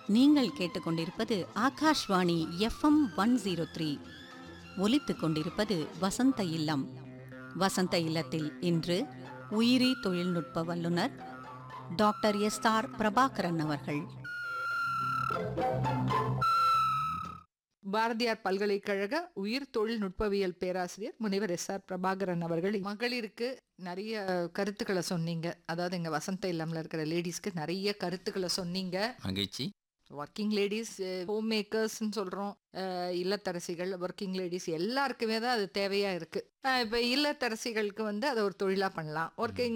நீங்கள் கேட்டுக்கொண்டிருப்பது Akashvani FM one zero three ஒலித்துக் கொண்டிருப்பது வசந்த இல்லம் வசந்த இல்லத்தில் இன்று உயிரி தொழில்நுட்ப வல்லுநர் டாக்டர் எஸ் ஆர் பிரபாகரன் அவர்கள் பாரதியார் பல்கலைக்கழக உயிர் தொழில்நுட்பவியல் பேராசிரியர் முனைவர் எஸ் ஆர் பிரபாகரன் அவர்கள் மகளிருக்கு நிறைய கருத்துக்களை சொன்னீங்க அதாவது எங்க வசந்த இல்லம்ல இருக்கிற லேடிஸ்க்கு நிறைய கருத்துக்களை சொன்னீங்க மகிழ்ச்சி ஒர்க்கிங் லேடிஸ் ஹோம் மேக்கர்ஸ்ன்னு சொல்கிறோம் இல்லத்தரசிகள் ஒர்க்கிங் லேடிஸ் எல்லாருக்குமே தான் அது தேவையாக இருக்குது இப்போ இல்லத்தரசிகளுக்கு வந்து அதை ஒரு தொழிலாக பண்ணலாம் ஒர்க்கிங்